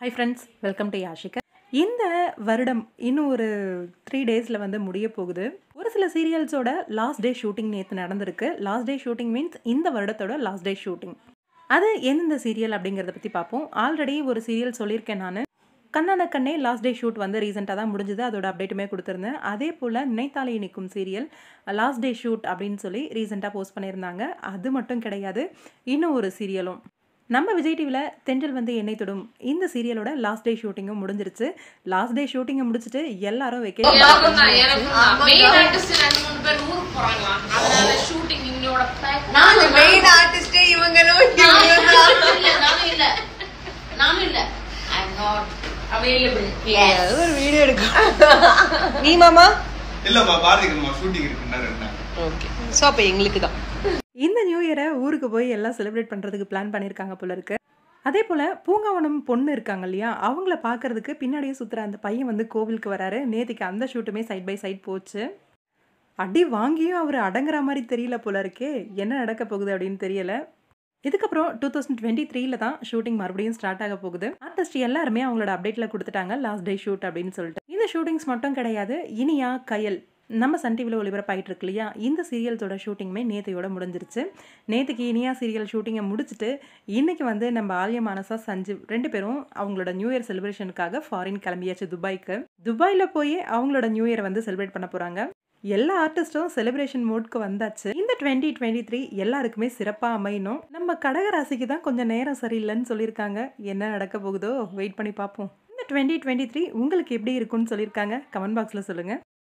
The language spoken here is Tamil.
High friends welcome to Yashika இந்த வருடம் இன்னும் ஒரு த்ரீ டேஸில் வந்து முடிய போகுது ஒரு சில சீரியல்ஸோட லாஸ்ட் டே ஷூட்டிங் நேற்று நடந்திருக்கு லாஸ்ட் டே ஷூட்டிங் மீன்ஸ் இந்த வருடத்தோட லாஸ்ட் டே ஷூட்டிங் அது எந்தெந்த சீரியல் அப்படிங்கிறத பற்றி பார்ப்போம் ஆல்ரெடி ஒரு சீரியல் சொல்லியிருக்கேன் நான் கண்ணான கண்ணே லாஸ்ட் டே ஷூட் வந்து ரீசெண்டாக தான் முடிஞ்சது அதோட அப்டேட்டுமே கொடுத்துருந்தேன் அதே போல் நினைத்தாலே நிற்கும் சீரியல் லாஸ்ட் டே ஷூட் அப்படின்னு சொல்லி ரீசெண்டாக போஸ்ட் பண்ணியிருந்தாங்க அது மட்டும் கிடையாது இன்னும் ஒரு சீரியலும் நம்ம விஜய் டிவியில் தென்றல் வந்து என்னை தொடும் இந்த சீரியலோட லாஸ்ட் டே ஷூட்டிங்கும் முடிஞ்சிருச்சு லாஸ்ட் டே ஷூட்டிங்கை முடிச்சுட்டு எல்லாரும் வெக்கேஷன் எனக்கும் தான் எனக்கும் தான் மெயின் ஆர்டிஸ்ட் ரெண்டு மூணு பேர் ஊருக்கு போறாங்களாம் அதனால ஷூட்டிங் இங்கோட பேக் நாங்க மெயின் ஆர்டிஸ்டே இவங்களும் இவங்களும் தான். நானும் இல்ல நானும் இல்ல நானும் இல்ல ஐ அம் நாட் அவைலபிள் அது ஒரு வீடியோ எடுக்கும் நீ மாமா இல்லம்மா பாரதிக்கணுமா ஷூட்டிங் இருக்குன்னா ரெண்டு நாள் ஓகே ஸோ அப்போ எங்களுக்கு தான் இந்த நியூ இயரை ஊருக்கு போய் எல்லாம் செலிப்ரேட் பண்ணுறதுக்கு பிளான் பண்ணியிருக்காங்க போல இருக்கு அதே போல் பூங்காவனம் பொண்ணு இருக்காங்க இல்லையா அவங்கள பார்க்கறதுக்கு பின்னாடியே சுற்றுற அந்த பையன் வந்து கோவிலுக்கு வராரு நேற்றுக்கு அந்த ஷூட்டுமே சைட் பை சைட் போச்சு அடி வாங்கியும் அவர் அடங்குற மாதிரி தெரியல போல இருக்கே என்ன நடக்க போகுது அப்படின்னு தெரியல இதுக்கப்புறம் டூ தௌசண்ட் டுவெண்ட்டி த்ரீல தான் ஷூட்டிங் மறுபடியும் ஸ்டார்ட் ஆக போகுது ஆர்டிஸ்ட் எல்லாருமே அவங்களோட அப்டேட்டில் கொடுத்துட்டாங்க லாஸ்ட் டே ஷூட் அப்படின்னு சொல்லிட்டு இந்த ஷூட்டிங்ஸ் மட்டும் கிடையாது இனியா கயல் நம்ம சன் டிவியில் ஒளிபரப்பாயிட்டு இருக்கு இல்லையா இந்த சீரியல்ஸோட ஷூட்டிங்குமே நேத்தையோட முடிஞ்சிருச்சு நேற்றுக்கு இனியா சீரியல் ஷூட்டிங்கை முடிச்சுட்டு இன்னைக்கு வந்து நம்ம ஆலியா மானசா சஞ்சீவ் ரெண்டு பேரும் அவங்களோட நியூ இயர் செலிப்ரேஷனுக்காக ஃபாரின் கிளம்பியாச்சு துபாய்க்கு துபாயில் போய் அவங்களோட நியூ இயரை வந்து செலிப்ரேட் பண்ண போகிறாங்க எல்லா ஆர்டிஸ்ட்டும் செலிப்ரேஷன் மோட்க்கு வந்தாச்சு இந்த டுவெண்ட்டி டுவெண்ட்டி த்ரீ எல்லாருக்குமே சிறப்பாக அமையணும் நம்ம கடகராசிக்கு தான் கொஞ்சம் நேரம் சரியில்லைன்னு சொல்லியிருக்காங்க என்ன நடக்க போகுதோ வெயிட் பண்ணி பார்ப்போம் இந்த டுவெண்ட்டி டுவெண்ட்டி த்ரீ உங்களுக்கு எப்படி இருக்கும்னு சொல்லியிருக்காங்க கமெண்ட் பாக்ஸில் சொல்லுங்கள்